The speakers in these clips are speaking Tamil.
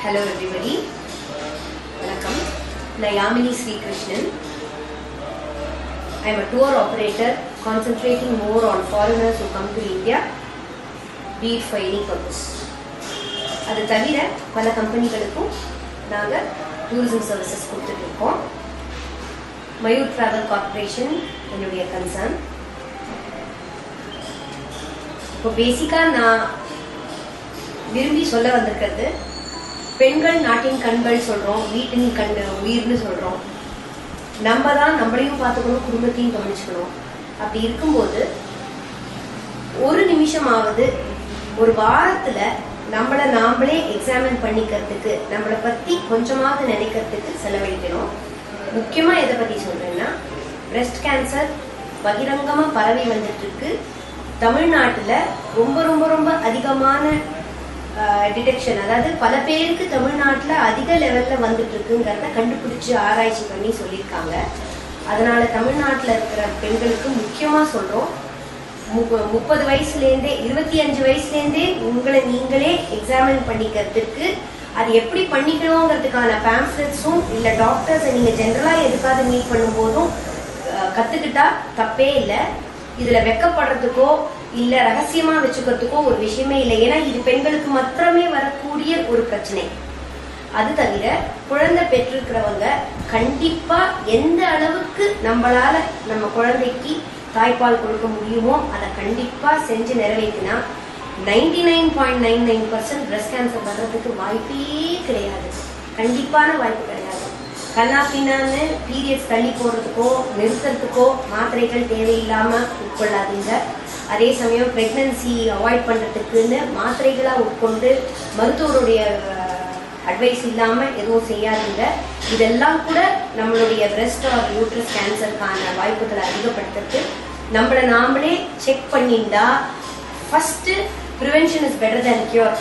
Hello everybody. வணக்கம் நான் Yamini Srikrishnan I am a tour operator concentrating more on foreigners who come to India, be it for any purpose. அது தவிர பல கம்பெனிகளுக்கும் நாங்கள் டூரிசம் சர்வீசஸ் கொடுத்துட்டு இருக்கோம் மயூர் டிராவல் கார்பரேஷன் என்னுடைய கன்சர்ன் இப்போ பேசிக்காக நான் விரும்பி சொல்ல வந்திருக்கிறது பெண்கள் நாட்டின் கண்கள் சொல்றோம் வீட்டின் கண் உயிர்னு சொல்றோம் நம்ம தான் நம்மளையும் பார்த்துக்கணும் குடும்பத்தையும் கவனிச்சுக்கணும் அப்படி இருக்கும்போது ஒரு நிமிஷமாவது ஒரு வாரத்துல நம்மளை நாமளே எக்ஸாமின் பண்ணிக்கிறதுக்கு நம்மளை பத்தி கொஞ்சமாவது நினைக்கிறதுக்கு செலவழிக்கணும் முக்கியமா எதை பத்தி சொல்றேன்னா பிரஸ்ட் கேன்சர் பகிரங்கமா பரவி வந்துட்டு இருக்கு தமிழ்நாட்டுல ரொம்ப ரொம்ப ரொம்ப அதிகமான டிடெக்ஷன் அதாவது பல பேருக்கு தமிழ்நாட்டுல அதிக லெவல்ல வந்துட்டு இருக்குங்கிறத கண்டுபிடிச்சு ஆராய்ச்சி பண்ணி சொல்லியிருக்காங்க அதனால தமிழ்நாட்டுல இருக்கிற பெண்களுக்கு முக்கியமா சொல்றோம் மு- முப்பது வயசுலேருந்தே இருபத்தி அஞ்சு வயசுலேருந்தே உங்களை நீங்களே எக்ஸாமின் பண்ணிக்கிறதுக்கு அது எப்படி பண்ணிக்கணுங்கிறதுக்கான பேம்ப்ளெட்ஸும் இல்லை டாக்டர்ஸை நீங்கள் ஜென்ரலாக எதுக்காவது மீட் பண்ணும்போதும் அஹ், கத்துக்கிட்டா தப்பே இல்லை இதுல வெக்கப்படுறதுக்கோ இல்ல ரகசியமா வச்சுக்கிறதுக்கோ ஒரு விஷயமே இல்லை ஏன்னா இது பெண்களுக்கு மாத்திரமே வரக்கூடிய ஒரு பிரச்சனை அது தவிர குழந்தை பெற்றிருக்கிறவங்க கண்டிப்பா எந்த அளவுக்கு நம்மளால நம்ம குழந்தைக்கு தாய்ப்பால் கொடுக்க முடியுமோ அதை கண்டிப்பா செஞ்சு நிறைவேற்றினா ninety nine point nine nine percent breast cancer வர்றதுக்கு வாய்ப்பே கிடையாது கண்டிப்பான வாய்ப்பு கிடையாது கண்ணாப்பின்னான்னு பீரியட்ஸ் தள்ளி போடுறதுக்கோ நிறுத்துறதுக்கோ மாத்திரைகள் தேவையில்லாம உட்கொள்ளாதீங்க அதே சமயம் பிரெக்னன்சி அவாய்ட் பண்றதுக்குன்னு மாத்திரைகளா உட்கொண்டு மருத்துவருடைய அட்வைஸ் இல்லாம எதுவும் செய்யாதீங்க இதெல்லாம் கூட நம்மளுடைய பிரஸ்ட் ஆர் யூட்ரஸ் கேன்சருக்கான வாய்ப்புகளை அதிகப்படுத்துறதுக்கு நம்மளை நாமளே செக் பண்ணிண்டா first prevention is better than cure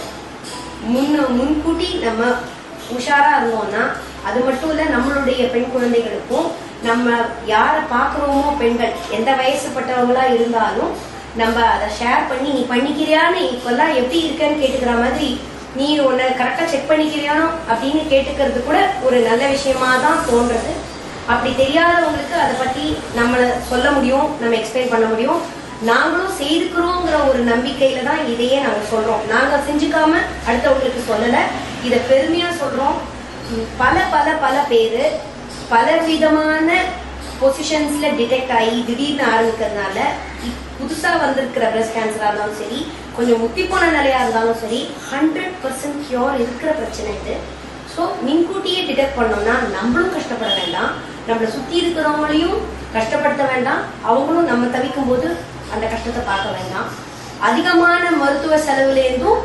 முன்ன முன்கூட்டி நம்ம உஷாரா இருந்தோம்னா அது மட்டும் இல்ல நம்மளுடைய பெண் குழந்தைகளுக்கும் நம்ம யாரை பார்க்குறோமோ பெண்கள் எந்த வயசுப்பட்டவங்களா இருந்தாலும் நம்ம அதை ஷேர் பண்ணி நீ பண்ணிக்கிறியான்னு இப்பெல்லாம் எப்படி இருக்கேன்னு கேட்டுக்கிற மாதிரி நீ உன்னை கரெக்டாக செக் பண்ணிக்கிறியானோ அப்படின்னு கேட்டுக்கிறது கூட ஒரு நல்ல விஷயமா தான் தோன்றது அப்படி தெரியாதவங்களுக்கு அதை பத்தி நம்மள சொல்ல முடியும் நம்ம எக்ஸ்பிளைன் பண்ண முடியும் நாங்களும் செய்துக்கிறோங்கிற ஒரு நம்பிக்கையில தான் இதையே நாங்க சொல்றோம் நாங்க செஞ்சுக்காம அடுத்தவங்களுக்கு சொல்லல இதை பெருமையா சொல்றோம் உம், பல பல பல பேரு பல விதமான பொசிஷன்ஸ்ல டிடெக்ட் ஆகி திடீர்னு ஆரம்பிக்கிறதுனால இப்- புதுசா வந்திருக்கிற பிரஸ்ட் கேன்சரா இருந்தாலும் சரி கொஞ்சம் முத்தி போன நிலையா இருந்தாலும் சரி ஹண்ட்ரட் பர்சன்ட் கியூர் இருக்கிற பிரச்சனை இது ஸோ முன்கூட்டியே டிடெக்ட் பண்ணோம்னா நம்மளும் கஷ்டப்பட வேண்டாம் நம்மளை சுத்தி இருக்கிறவங்களையும் கஷ்டப்படுத்த வேண்டாம் அவங்களும் நம்ம தவிக்கும் போது அந்த கஷ்டத்தை பார்க்க வேண்டாம் அதிகமான மருத்துவ செலவுலேருந்தும்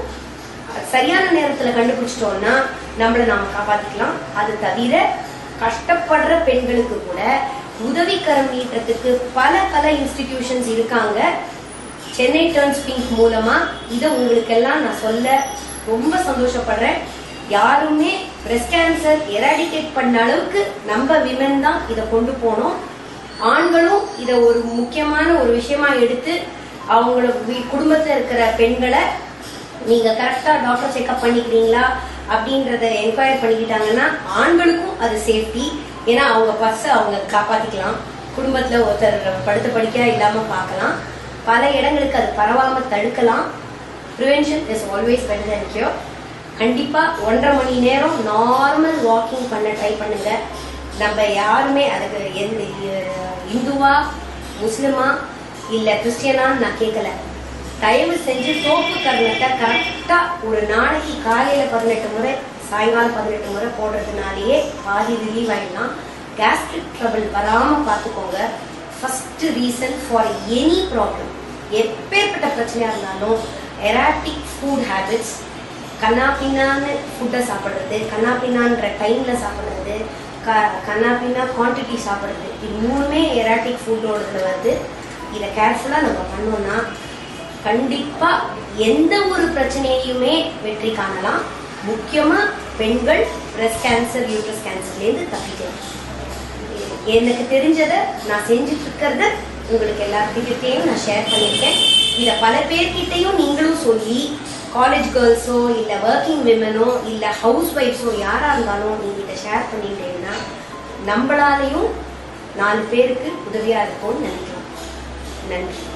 சரியான நேரத்துல கண்டுபிடிச்சிட்டோம்னா நம்மளை நாம காப்பாத்திக்கலாம் அது தவிர கஷ்டப்படுற பெண்களுக்கு கூட உதவிக்கரம் நீட்டத்துக்கு பல பல இன்ஸ்டிடியூஷன்ஸ் இருக்காங்க சென்னை டர்ன்ஸ் பிங்க் மூலமா இதை உங்களுக்கெல்லாம் நான் சொல்ல ரொம்ப சந்தோஷப்படுறேன் யாருமே பிரஸ்ட் கேன்சர் எராடிகேட் பண்ண அளவுக்கு நம்ம விமன் தான் இதை கொண்டு போனோம் ஆண்களும் இதை ஒரு முக்கியமான ஒரு விஷயமா எடுத்து அவங்கள வீ- குடும்பத்துல இருக்கிற பெண்களை நீங்க கரெக்டா டாக்டர் செக்அப் பண்ணிக்கிறீங்களா அப்படின்றத என்கொயர் பண்ணிக்கிட்டாங்கன்னா ஆண்களுக்கும் அது சேஃப்டி ஏன்னா அவங்க பஸ் அவங்க காப்பாத்திக்கலாம் குடும்பத்துல ஒருத்தர் படுத்த படிக்க இல்லாம பார்க்கலாம் பல இடங்களுக்கு அது பரவாம தடுக்கலாம் prevention is always better than cure கண்டிப்பா ஒன்றரை மணி நேரம் நார்மல் வாக்கிங் பண்ண ட்ரை பண்ணுங்க நம்ம யாருமே அதுக்கு எந்த அஹ், இந்துவா முஸ்லிமா இல்ல கிறிஸ்டியனான்னு நான் கேட்கல தயவு செஞ்சு தோப்பு கர்ணத்தை கரெக்டா ஒரு நாளைக்கு காலையில பதினெட்டு முறை சாயங்காலம் பதினெட்டு முறை போடுறதுனாலேயே பாதி ரிலீவ் ஆயிடலாம் கேஸ்ட்ரிக் ட்ரபிள் வராம பார்த்துக்கோங்க first reason for any problem எப்பேற்பட்ட பிரச்சனையா இருந்தாலும் எராட்டிக் ஃபுட் ஹேபிட்ஸ் கண்ணாப்பின்னான்னு ஃபுட்டை சாப்பிட்றது கண்ணாப்பின்னான்ற டைம்ல சாப்பிட்றது க கண்ணாப்பின்னா குவான்டிட்டி சாப்பிட்றது இது மூணுமே எராட்டிக் ஃபுட்டோடதுல வருது இதை கேர்ஃபுல்லாக நம்ம பண்ணோம்னா கண்டிப்பா எந்த ஒரு பிரச்சனையுமே வெற்றி காணலாம் முக்கியமா பெண்கள் பிரஸ்ட் கேன்சர் யூட்ரஸ் கேன்சர்லேருந்து தப்பிக்கலாம் எனக்கு தெரிஞ்சதை நான் செஞ்சுட்டு இருக்கிறத உங்களுக்கு எல்லாத்துக்கிட்டையும் நான் ஷேர் பண்ணியிருக்கேன் இதை பல பேர்கிட்டையும் நீங்களும் சொல்லி காலேஜ் கேர்ள்ஸோ இல்லை ஒர்க்கிங் விமனோ இல்லை ஹவுஸ் ஒய்ஃப்ஸோ யாராக இருந்தாலும் நீங்கிட்ட ஷேர் பண்ணிட்டீங்கன்னா நம்மளாலையும் நாலு பேருக்கு உதவியாக இருக்கும்னு நினைக்கிறோம் நன்றி